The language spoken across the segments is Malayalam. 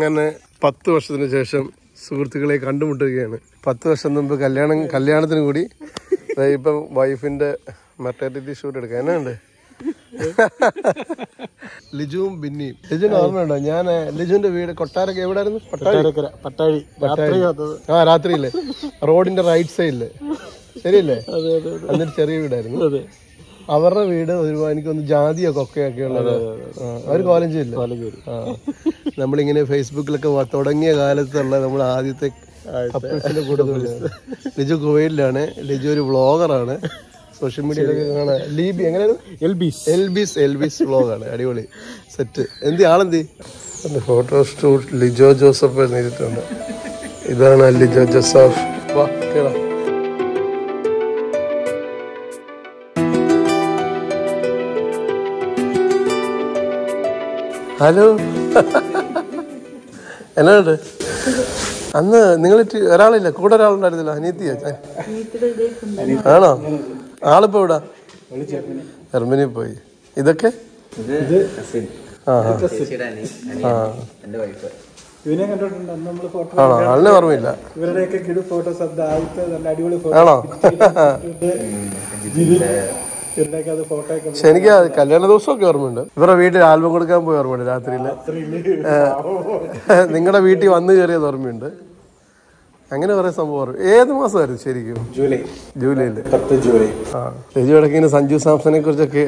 അങ്ങനെ പത്ത് വർഷത്തിന് ശേഷം സുഹൃത്തുക്കളെ കണ്ടുമുട്ടുകയാണ് പത്ത് വർഷം മുമ്പ് കല്യാണം കല്യാണത്തിന് കൂടി ദേ ഇപ്പം വൈഫിന്റെ മെറ്റേണിറ്റി ഷൂട്ട് എടുക്കാൻ എന്നാണ്ട് ലിജുവും ബിന്നിയും ലിജുവിന് ഓർമ്മയുണ്ടോ ഞാൻ ലിജുവിന്റെ വീട് കൊട്ടാരൊക്കെ എവിടെയായിരുന്നു പട്ടാഴി പട്ടാഴി രാത്രി വന്നത് ആ രാത്രിയില്ലേ റോഡിന്റെ റൈറ്റ് സൈഡില് ശരിയല്ലേ അതെ അതെ എന്നിട്ട് ചെറിയ വീടായിരുന്നു അതെ അവരുടെ വീട് ഒരു എനിക്കൊന്ന് ജാതിയോ കൊക്കയൊക്കെ ഉള്ളത് അവർ കോലം ചെയ്യില്ല പാലക്കാട് ആ നമ്മളിങ്ങനെ ഫേസ്ബുക്കിലൊക്കെ വ- തുടങ്ങിയ കാലത്തുള്ള നമ്മൾ ആദ്യത്തെ കപ്പിൾസിന്റെ കൂടുതൽ ലിജു കുവൈറ്റിലാണ് ലിജു ഒരു വ്ളോഗറാണ് സോഷ്യൽ മീഡിയയിലൊക്കെ കാണാൻ ലീബി എങ്ങനെയായിരുന്നു എൽബീസ് എൽബിസ് എൽബിസ് വ്ളോഗാണ് അടിപൊളി സെറ്റ് എന്തി ആളെന്തി ഫോട്ടോ ഷൂട്ട് ലിജോ ജോസഫ് എഴുതിയിട്ടുണ്ട് ഇതാണ് ലിജോ ജോസഫ് വാ കേടാ ഹലോ എന്നാണ്ട് അന്ന് നിങ്ങൾ ഒരാളില്ല കൂടെ ഒരാളുണ്ടായിരുന്നില്ല അനിയത്തിയ ആണോ ആളിപ്പോ എവിടാ ജർമ്മനി പോയി ഇതൊക്കെ ആ ആ. ആ ഇവനെ കണ്ടിട്ടുണ്ട് അന്ന് നമ്മള് ഫോട്ടോ ആണോ ആളിനെ ഓർമ്മയില്ല ഇവരുടെയൊക്കെ കിടു ഫോട്ടോസ് അത് ആദ്യത്തെ നല്ല അടിപൊളി ഫോട്ടോ ആണോ ഇവരുടെയൊക്കെ അത് ഫോട്ടോ ഒക്കെ പക്ഷെ എനിക്ക് ആ കല്യാണ ദിവസമൊക്കെ ഓർമ്മയുണ്ട് ഇവരുടെ വീട്ടിൽ ആൽബം കൊടുക്കാൻ പോയി ഓർമ്മയുണ്ട് രാത്രിയില് നിങ്ങളുടെ വീട്ടിൽ വന്നു കയറിയത് ഓർമ്മയുണ്ട് അങ്ങനെ കുറെ സംഭവം ഓർമ്മ ഏത് മാസമായിരുന്നു ശരിക്കും ജൂലൈ ജൂലൈയില് പത്ത് ജൂലൈ ആ രജു ഇടയ്ക്കിങ്ങനെ സഞ്ജു സാംസനെ കുറിച്ചൊക്കെ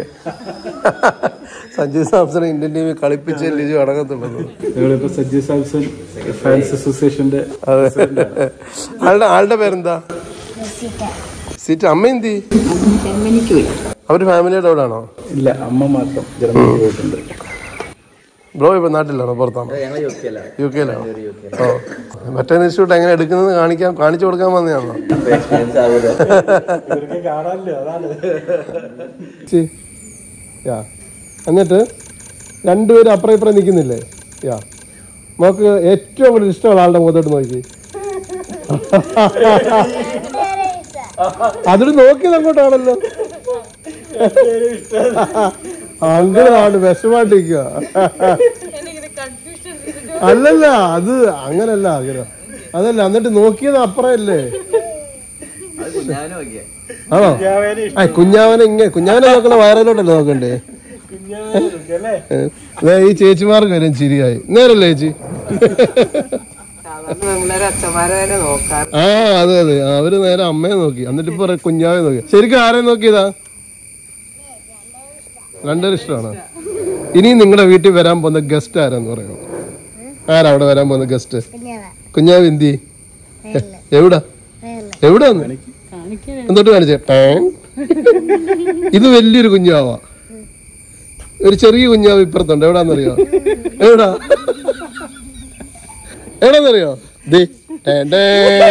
സഞ്ജു സാംസനെ ഇന്ത്യൻ ടീമിൽ കളിപ്പിച്ച് ലിജു അടങ്ങത്തുള്ളൂ ഞങ്ങളിപ്പോ സജ്ജി സാംസൺ ഫാൻസ് അസോസിയേഷന്റെ അതെ ആളുടെ ആളുടെ പേരെന്താ സീറ്റ് അമ്മ എന്തി ജർമ്മനിക്ക് പോയി അവര് ഫാമിലിയുടെ അവിടെ ആണോ ഇല്ല അമ്മ മാത്രം ജർമ്മനിക്ക് പോയിട്ടുണ്ട് ബ്രോ ഇപ്പൊ നാട്ടിലാണോ പുറത്താണോ യു കെയിലാണോ ഓ മറ്റേ ഇൻസ്റ്റിറ്റ്യൂട്ട് എങ്ങനെ എടുക്കുന്നത് കാണിക്കാൻ കാണിച്ചു കൊടുക്കാൻ വന്നതാണോ ഇവരൊക്കെ കാണാനല്ലോ അതാണ് ചി. യാ എന്നിട്ട് രണ്ടുപേരും അപ്പുറം ഇപ്പുറം നിൽക്കുന്നില്ലേ യാ നമുക്ക് ഏറ്റവും കൂടുതൽ ഇഷ്ടമുള്ള ആളുടെ മുഖത്തോട്ട് നോക്കി അതിന് നോക്കിയത് അങ്ങോട്ടാണല്ലോ അങ്ങനെയാണ് വിഷമായിട്ടിരിക്കുക അല്ലല്ല അത് അങ്ങനല്ല അങ്ങനെ അതല്ല എന്നിട്ട് നോക്കിയത് അപ്പുറമല്ലേ ആണോ ആ കുഞ്ഞാവനെ ഇങ്ങനെ കുഞ്ഞാവനെ നോക്കണ വയറിലോട്ടല്ലേ നോക്കണ്ടേ അല്ലേ ഏ, ദേ ഈ ചേച്ചിമാർക്ക് വരും ചിരിയായി നേരല്ലേ ചേച്ചി സാധാരണ പെമ്പിള്ളേരെ അച്ഛന്മാരെ തന്നെ നോക്കാറ് ആ അതെ അതെ അവര് നേരെ അമ്മയെ നോക്കി എന്നിട്ട് ഇപ്പൊ പറയും കുഞ്ഞാവെ നോക്കി ശരിക്കും ആരെ നോക്കിയതാ രണ്ടുപേരും ഇഷ്ടമാണ് ഇനി നിങ്ങളുടെ വീട്ടിൽ വരാൻ പോകുന്ന ഗസ്റ്റ് ആരാന്ന് പറയോ ആരാ അവിടെ വരാൻ പോകുന്ന ഗസ്റ്റ് കുഞ്ഞാവ് എന്തി എവിടാ എവിടാന്ന് എന്നിട്ട് കാണിച്ചേ ടാങ്. ഇത് വലിയൊരു കുഞ്ഞാവാ ഒരു ചെറിയ കുഞ്ഞാവ് ഇപ്പുറത്തുണ്ട് എവിടാന്നറിയോ എവിടാ എവിടാന്നറിയോ ദേ ടേ, ടേ.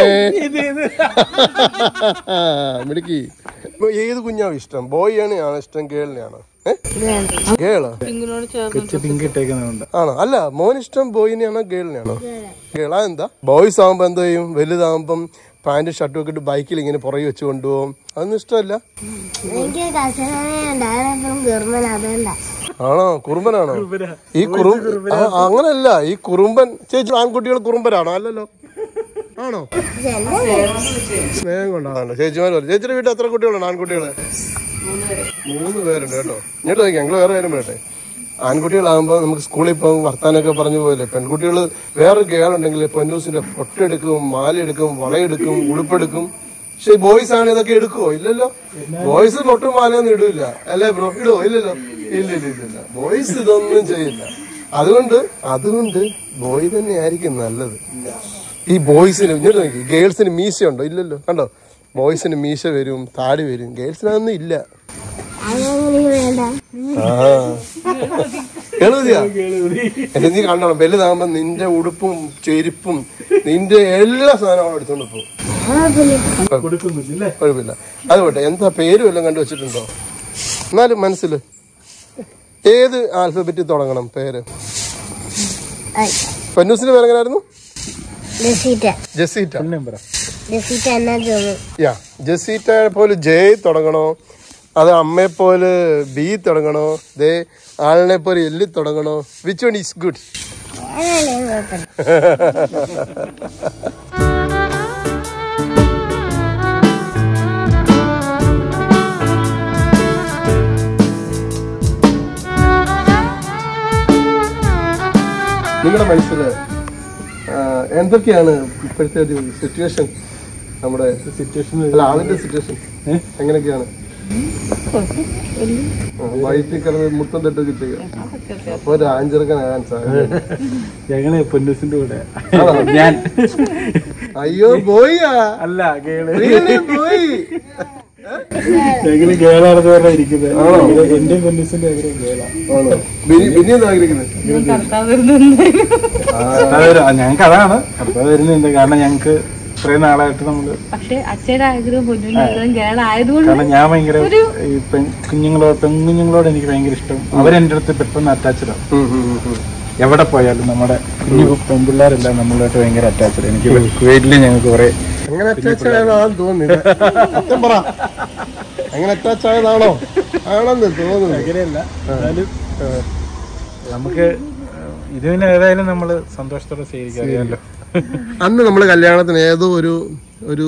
മിടുക്കി ഇപ്പൊ ഏത് കുഞ്ഞാവും ഇഷ്ടം ബോയ് ആണ് ആണോ ഇഷ്ടം ഗേളിനെയാണോ ഗേളോ പിങ്ക് ഇട്ടേക്കുന്നുണ്ട് ആണോ അല്ല മോൻ ഇഷ്ടം ബോയിനെയാണോ ഗേളിനെയാണോ ഗേൾ അതെന്താ ബോയ്സ് ആവുമ്പോ എന്ത് ചെയ്യും വലുതാവുമ്പം പാന്റ് ഷർട്ടും ഒക്കെ ഇട്ട് ബൈക്കിൽ ഇങ്ങനെ പുറകെ വെച്ച് കൊണ്ടുപോകും അതൊന്നും ഇഷ്ടമല്ല എനിക്ക് കസേരയുണ്ട് അതെപ്പോഴും ഗർമ്മൻ അതുകൊണ്ടാ ആണോ കുറുമ്പനാണോ ഈ കുറു ആ, അങ്ങനല്ല ഈ കുറുമ്പൻ ചേച്ചി ആൺകുട്ടികൾ കുറുമ്പനാണോ അല്ലല്ലോ ആണോ സ്നേഹം കൊണ്ടാണോ ചേച്ചിമാർ പറയും ചേച്ചിയുടെ വീട്ടിൽ എത്ര കുട്ടികളുണ്ട് ആൺകുട്ടികള് മൂന്ന് പേരുണ്ട് കേട്ടോ ഇങ്ങോട്ട് നോക്കി ഞങ്ങൾ വേറെ കാര്യം പറയട്ടെ ആൺകുട്ടികളാകുമ്പോൾ നമുക്ക് സ്കൂളിൽ പോകും വർത്താനൊക്കെ പറഞ്ഞു പോയല്ലേ പെൺകുട്ടികൾ വേറെ കേളുണ്ടെങ്കിൽ പൊന്നൂസിന്റെ പൊട്ടെടുക്കും മാലയെടുക്കും വളയെടുക്കും ഉടുപ്പെടുക്കും പക്ഷെ ബോയ്സ് ആണ് ഇതൊക്കെ എടുക്കുവോ ഇല്ലല്ലോ ബോയ്സ് പൊട്ടും മാലയൊന്നും ഇടില്ല അല്ലേ ബ്രോ ഇടുവോ ഇല്ലല്ലോ ഇല്ല ഇല്ല ഇല്ല ഇല്ല ബോയ്സ് ഇതൊന്നും ചെയ്യില്ല അതുകൊണ്ട് അതുകൊണ്ട് ബോയ് തന്നെ ആയിരിക്കും നല്ലത് ഈ ബോയ്സിന് ഇങ്ങോട്ട് നോക്കി ഗേൾസിന് മീശയുണ്ടോ ഇല്ലല്ലോ കണ്ടോ ബോയ്സിന് മീശ വരും താടി വരും ഗേൾസിനൊന്നും ഇല്ല അങ്ങനെ വേണ്ട കേളുതിയാ എന്നെ നീ കണ്ടോണം വലുതാകുമ്പോ നിന്റെ ഉടുപ്പും ചെരുപ്പും നിന്റെ എല്ലാ സാധനങ്ങളും എടുത്തോണ്ട് പോകും കൊടുക്കുന്നില്ല കുഴപ്പമില്ല അത് പോട്ടെ എന്താ പേര് വല്ലതും കണ്ടു വെച്ചിട്ടുണ്ടോ എന്നാലും മനസ്സിൽ ഏത് ആൽഫബറ്റിൽ തുടങ്ങണം പേര് പൊന്നൂസിന്റെ പേര് എങ്ങനെയായിരുന്നു ഡെസീറ്റ ജസീറ്റ നമ്പർ ഡെസീറ്റ എന്നാ തോന്നുന്നു യാ ജസീറ്റ പോലെ ജെ തുടങ്ങണോ അത് അമ്മയെ പോലെ ബി തുടങ്ങണോ ദേ ആളിനെ പോലെ എല്ലി തുടങ്ങണോ വിച്ച് വൺ ഈസ് ഗുഡ് അങ്ങനെയല്ലേ കുഴപ്പമില്ല നിങ്ങളുടെ മനസ്സിൽ എന്തൊക്കെയാണ് ഇപ്പോഴത്തെ ഒരു സിറ്റുവേഷൻ നമ്മുടെ സിറ്റുവേഷൻ അല്ല ആളിന്റെ സിറ്റുവേഷൻ എങ്ങനെയൊക്കെയാണ് ആ, വയറ്റിൽ കിടന്ന് മുത്തം തട്ടൊക്കെ ചെയ്യുക അപ്പൊ ഒരു ആഞ്ചെറുക്കനാകാൻ സാധ്യത ഞങ്ങളെ പൊന്നൂസിന്റെ കൂടെ ഞാൻ അയ്യോ പോയാ അല്ല കേള് Really പോയി ഞങ്ങള് കേളാണെന്ന് പറഞ്ഞാ ഇരിക്കുന്നത് എന്റെ പൊന്നൂസിന്റെ ഭയങ്കര കേള ആണോ ബിനി- ബിനിയൊന്നും ആഗ്രഹിക്കുന്നത് അതൊരു ഞങ്ങൾക്ക് അതാണ് അടുത്ത വരുന്നുണ്ട് കാരണം ഞങ്ങൾക്ക് ഇത്രയും നാളായിട്ട് നമ്മള് പക്ഷെ അച്ഛയുടെ ആഗ്രഹം പൊന്നിന്റെ ആഗ്രഹം കേരളായതുകൊണ്ട് കാരണം ഞാൻ ഭയങ്കര ഈ പെൺ കുഞ്ഞുങ്ങളോട് പെൺകുഞ്ഞുങ്ങളോട് എനിക്ക് ഭയങ്കര ഇഷ്ടം അവരെന്റെ അടുത്ത് പെട്ടെന്ന് അറ്റാച്ച്ഡ് ആവും എവിടെ പോയാലും നമ്മുടെ കുഞ്ഞു പെൺപിള്ളേരെല്ലാം നമ്മളായിട്ട് ഭയങ്കര അറ്റാച്ച്ഡ് എനിക്ക് കുവൈറ്റില് ഞങ്ങൾക്ക് കുറെ അങ്ങനെ അറ്റാച്ച് ആയതാണെന്ന് തോന്നുന്നില്ല സത്യം പറ അങ്ങനെ അറ്റാച്ച് ആയതാണോ ആണെന്ന് തോന്നുന്നു അങ്ങനെയല്ല എന്നാലും നമുക്ക് ഇത് പിന്നെ ഏതായാലും നമ്മള് സന്തോഷത്തോടെ സ്വീകരിക്കാം അറിയാമല്ലോ അന്ന് നമ്മൾ കല്യാണത്തിന് ഏതോ ഒരു ഒരു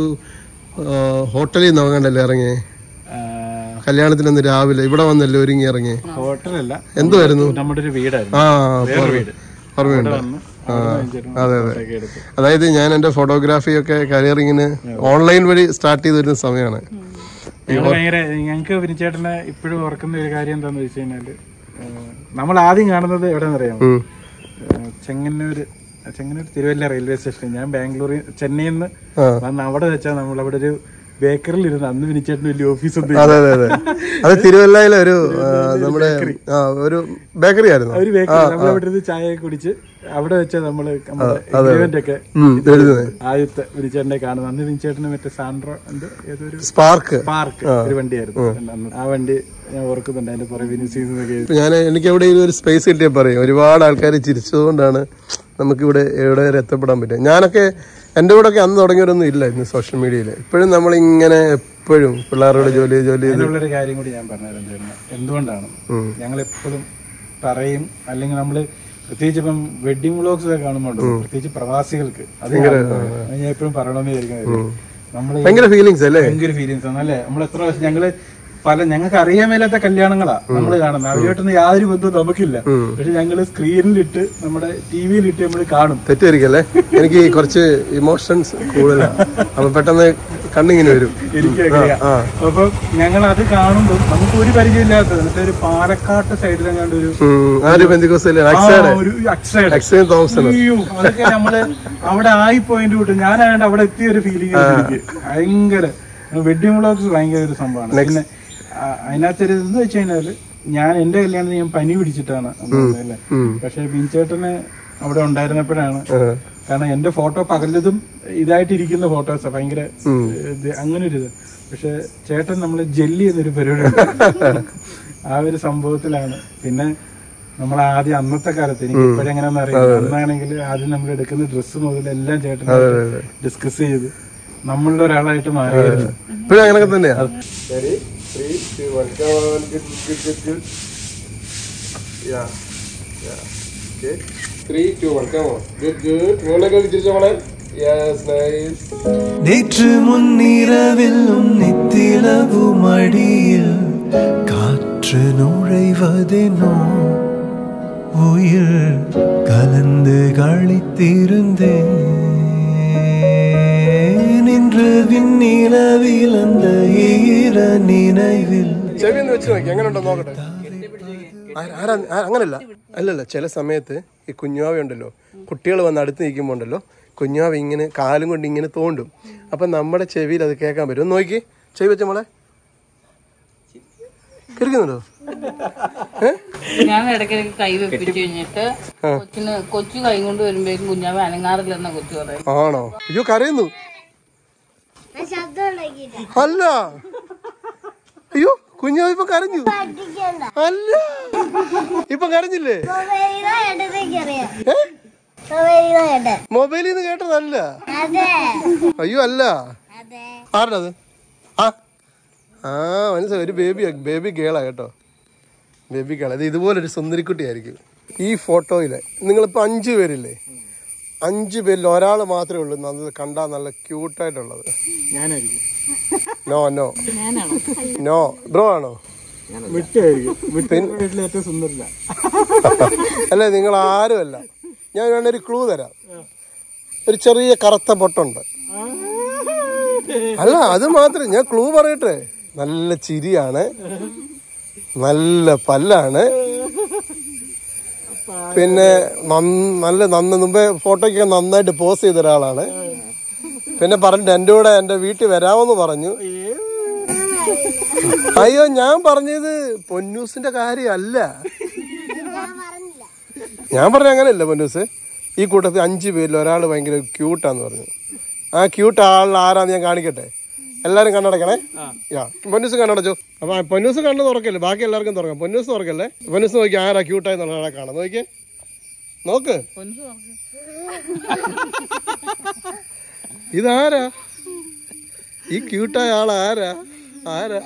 ആ, ഹോട്ടലിൽ നിന്ന് നോക്കണ്ടല്ലേ ഇറങ്ങിയേ കല്യാണത്തിന് അന്ന് രാവിലെ ഇവിടെ വന്നല്ലേ ഒരുങ്ങി ഇറങ്ങി ഹോട്ടലല്ല എന്തുവായിരുന്നു നമ്മുടെ ഒരു വീടായിരുന്നു ആ വേറൊരു വീട് ഓർമ്മയുണ്ട് വന്ന് ആ അവിടെ അതെ അതെ ഒക്കെ എടുത്ത് അതായത് ഞാൻ എൻ്റെ ഫോട്ടോഗ്രാഫി ഒക്കെ കരിയറിങ്ങിന് ഓൺലൈൻ വഴി സ്റ്റാർട്ട് ചെയ്ത് വരുന്ന സമയമാണ് ഞങ്ങള് ഭയങ്കര ഞങ്ങൾക്ക് വിനിച്ചേട്ടനെ ഇപ്പോഴും ഓർക്കുന്ന ഒരു കാര്യം എന്താന്ന് വെച്ച് കഴിഞ്ഞാല് ഏഹ്, നമ്മൾ ആദ്യം കാണുന്നത് എവിടെയെന്ന് അറിയാമോ ഉം. ഏഹ്, ചെങ്ങന്നൂര് ചെങ്ങന്നൂർ തിരുവല്ല റെയിൽവേ സ്റ്റേഷൻ ഞാൻ ബാംഗ്ലൂരിൽ ചെന്നൈയിൽ നിന്ന് ആ. വന്ന് അവിടെ വെച്ചാൽ നമ്മൾ അവിടെ ഒരു ബേക്കറിൽ ഇരുന്ന് അന്ന് വിനിച്ചേട്ടന് വലിയ ഓഫീസ് ഒന്നും അതെ അതെ അതെ അത് തിരുവല്ലയിലെ ഒരു ആ, നമ്മുടെ ആ ഒരു ബേക്കറി ആയിരുന്നു ഒരു ബേക്കറി നമ്മൾ അവിടെ ഇരുന്ന് ചായ ഒക്കെ കുടിച്ച് അവിടെ വെച്ചാൽ നമ്മള് നമ്മുടെ എഗ്രിമെന്റ് ഒക്കെ ഉം, എഴുതുന്നത് ആദ്യത്തെ വിനിച്ചേട്ടനെ കാണുന്നത് അന്ന് വിനിച്ചേട്ടന് മറ്റേ സാൻഡ്രോ എന്തോ ഏതൊരു സ്പാർക്ക് പാർക്ക് ഒരു വണ്ടിയായിരുന്നു അന്ന് ആ വണ്ടി ഞാൻ ഓർക്കുന്നുണ്ട് അതിന്റെ പുറകെ വിനിസീന്നൊക്കെ ഇപ്പൊ ഞാൻ എനിക്ക് എവിടെയെങ്കിലും ഒരു സ്പേസ് കിട്ടിയാൽ പറയും ഒരുപാട് ആൾക്കാർ ചിരിച്ചതുകൊണ്ടാണ് നമുക്ക് ഇവിടെ എവിടെ വരെ എത്തപ്പെടാൻ പറ്റുക ഞാനൊക്കെ എൻ്റെ കൂടെ ഒക്കെ അന്ന് തുടങ്ങിയവരൊന്നും ഇല്ല ഇന്ന് സോഷ്യൽ മീഡിയയിൽ ഇപ്പോഴും നമ്മളിങ്ങനെ എപ്പോഴും പിള്ളേരോട് ജോലി ജോലി ചെയ്ത് അതിനുള്ളൊരു കാര്യം കൂടി ഞാൻ പറഞ്ഞുതരാം ചേട്ടന് എന്തുകൊണ്ടാണ് ഞങ്ങൾ എപ്പോഴും പറയും അല്ലെങ്കിൽ നമ്മള് പ്രത്യേകിച്ച് ഇപ്പം വെഡിങ് വ്ളോഗ്സ് ഒക്കെ കാണുമ്പോൾ പ്രത്യേകിച്ച് പ്രവാസികൾക്ക് അത് ഞാൻ- ഞാൻ എപ്പോഴും പറയണമെന്ന് വിചാരിക്കുന്നത് നമ്മള് ഭയങ്കര ഫീലിങ്സ് അല്ലേ ഭയങ്കര ഫീലിങ്സ് ആണ് അല്ലേ നമ്മൾ എത്ര വർഷം ഞങ്ങള് പല ഞങ്ങൾക്ക് അറിയാൻ മേലാത്ത കല്യാണങ്ങളാ നമ്മൾ കാണുന്നത് അവരുമായിട്ടൊന്നും യാതൊരു ബന്ധവും നമുക്കില്ല പക്ഷെ ഞങ്ങള് സ്ക്രീനിലിട്ട് നമ്മുടെ ടി വിയിലിട്ട് നമ്മൾ കാണും തെറ്റുമായിരിക്കല്ലേ എനിക്ക് കുറച്ച് ഇമോഷൻസ് കൂടുതലാണ് അപ്പൊ പെട്ടെന്ന് കണ്ണിങ്ങനെ വരും എനിക്ക് അറിയാം അപ്പൊ ഞങ്ങൾ അത് കാണുമ്പോൾ നമുക്ക് ഒരു പരിചയമില്ലാത്തത് എന്നിട്ട് ഒരു പാലക്കാട്ട് സൈഡിലെങ്ങാണ്ട് ഒരു ഉം, ആര് ബന്ധുക്കോസല്ലേ ആ, അക്സയുടെ ഒരു അക്സൈഡ് അക്സയും തോമസൺ അയ്യോ അതൊക്കെ നമ്മള് അവിടെ ആയി പോയിന്റ് വിട്ടു ഞാനാണ്ട് അവിടെ എത്തിയ ഒരു ഫീലിംഗ് എനിക്ക് ഭയങ്കര വെഡിങ് വ്ളോഗ്സ് ഭയങ്കര ഒരു സംഭവമാണ് പിന്നെ ആ, അതിനകത്തൊരു എന്ന് വെച്ച് കഴിഞ്ഞാല് ഞാൻ എന്റെ കല്യാണത്തിന് ഞാൻ പനി പിടിച്ചിട്ടാണ് വന്നത് അല്ലേ പക്ഷെ ബിൻചേട്ടന് അവിടെ ഉണ്ടായിരുന്നപ്പോഴാണ് കാരണം എന്റെ ഫോട്ടോ പകലതും ഇതായിട്ടിരിക്കുന്ന ഫോട്ടോസാ ഭയങ്കര ഇത് അങ്ങനെ ഒരു ഇത് പക്ഷെ ചേട്ടൻ നമ്മള് ജെല്ലി എന്നൊരു പരിപാടി ഉണ്ട്. ആ ഒരു സംഭവത്തിലാണ് പിന്നെ നമ്മൾ ആദ്യം അന്നത്തെ കാലത്ത് എനിക്ക് ഇപ്പോഴെങ്ങനെയാണെന്ന് അറിയാം അന്നാണെങ്കിൽ ആദ്യം നമ്മൾ എടുക്കുന്ന ഡ്രസ്സ് മുതൽ എല്ലാം ചേട്ടൻ ഡിസ്കസ് ചെയ്ത് നമ്മളിൽ ഒരാളായിട്ട് മാറിയായിരുന്നു ഇപ്പോഴും അങ്ങനെയൊക്കെ തന്നെയാ நேற்று முன்னிரவில் உன் நித்திலவு மடியில் காற்று நுழைவதெனோ உயிர் கலந்து கழித்திருந்தேன் இன்று விண்ணிலவில் அந்த ஈர நினைவில் ചെവി ഒന്ന് വെച്ച് നോക്കി എങ്ങനെയുണ്ടോ നോക്കട്ടെ ആ- ആരാ ആ- അങ്ങനല്ല അല്ലല്ല ചില സമയത്ത് ഈ കുഞ്ഞാവ ഉണ്ടല്ലോ കുട്ടികൾ വന്ന് അടുത്ത് നിൽക്കുമ്പോൾ ഉണ്ടല്ലോ കുഞ്ഞാവ ഇങ്ങനെ കാലും കൊണ്ട് ഇങ്ങനെ തോണ്ടും അപ്പം നമ്മുടെ ചെവിയിൽ അത് കേൾക്കാൻ പറ്റും ഒന്ന് നോക്കി ചെവി വെച്ച മോളെ കേൾക്കുന്നുണ്ടോ ഞാൻ ഇടയ്ക്കിടയ്ക്ക് കൈ വെപ്പിച്ച് കഴിഞ്ഞിട്ട് കൊച്ചിന് കൊച്ചു കൈ കൊണ്ട് വരുമ്പോഴേക്കും കുഞ്ഞാവ അനങ്ങാറില്ലെന്ന കൊച്ചു പറയും ആണോ അയ്യോ കരയുന്നു ഞാൻ ശബ്ദം ഉണ്ടാക്കിയില്ല അല്ല അയ്യോ കുഞ്ഞാവ ഇപ്പൊ കരഞ്ഞു പഠിക്കണ്ട അല്ല ഇപ്പൊ കരഞ്ഞില്ലേ മൊബൈലിലോ എടുത്തേക്ക് അറിയാം ഏ മൊബൈലിലോ എടു മൊബൈലിൽ നിന്ന് കേട്ടതല്ല അതെ അയ്യോ അല്ല അതെ ആരുടെ അത് ആ ആ മനസ്സിലായി ഒരു ബേബി ബേബി ഗേളാ കേട്ടോ ബേബി ഗേള ഇത് ഇതുപോലൊരു സുന്ദരിക്കുട്ടിയായിരിക്കും ഈ ഫോട്ടോയില് നിങ്ങളിപ്പോൾ അഞ്ച് പേരില്ലേ അഞ്ച് പേരിൽ ഒരാൾ മാത്രമേ ഉള്ളൂ നല്ല കണ്ടാൽ നല്ല ക്യൂട്ടായിട്ടുള്ളത് ഞാനായിരിക്കും നോ നോ നോ ബ്രോ ആണോ വിട്ടായിരിക്കും വിട്ട് വീട്ടിലെ ഏറ്റവും സുന്ദരില്ല അല്ലേ നിങ്ങൾ ആരുമല്ല ഞാൻ വേണ ഒരു ക്ലൂ തരാം ഒരു ചെറിയ കറുത്ത പൊട്ടുണ്ട് അല്ല അത് മാത്രം ഞാൻ ക്ലൂ പറയട്ടെ നല്ല ചിരിയാണ് നല്ല പല്ലാണ് പിന്നെ നന്ന- നല്ല നന്ന മുമ്പേ ഫോട്ടോയ്ക്കൊക്കെ നന്നായിട്ട് പോസ് ചെയ്ത ഒരാളാണ് പിന്നെ പറഞ്ഞിട്ട് എൻ്റെ കൂടെ എൻ്റെ വീട്ടിൽ വരാമെന്ന് പറഞ്ഞു അയ്യോ ഞാൻ പറഞ്ഞത് പൊന്നൂസിന്റെ കാര്യമല്ല ഞാൻ പറഞ്ഞ അങ്ങനെയല്ല പൊന്നൂസ് ഈ കൂട്ടത്തിൽ അഞ്ച് പേരിൽ ഒരാൾ ഭയങ്കര ക്യൂട്ടാന്ന് പറഞ്ഞു ആ ക്യൂട്ട് ആളിൽ ആരാന്ന് ഞാൻ കാണിക്കട്ടെ എല്ലാരും കണ്ണടക്കണേ യാ പൊന്നൂസ് കണ്ണടച്ചോ അപ്പൊ ആ പൊന്നൂസ് കണ്ണ് തുറക്കല്ലേ ബാക്കി എല്ലാവർക്കും തുറക്കാം പൊന്നൂസ് തുറക്കല്ലേ പൊന്നൂസ് നോക്കി ആരാ ക്യൂട്ടായി എന്നുള്ളതാണ് കാണാം നോക്കിയേ നോക്ക് ഇതാരാ ഈ ക്യൂട്ടായ ആൾ ആരാ ആരാ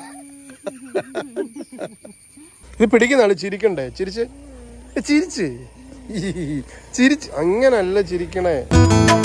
ഇത് പിടിക്കുന്ന ആള് ചിരിക്കണ്ടേ ചിരിച്ച് ഏ, ചിരിച്ച് ഈ, ചിരിച്ച് അങ്ങനല്ല ചിരിക്കണേ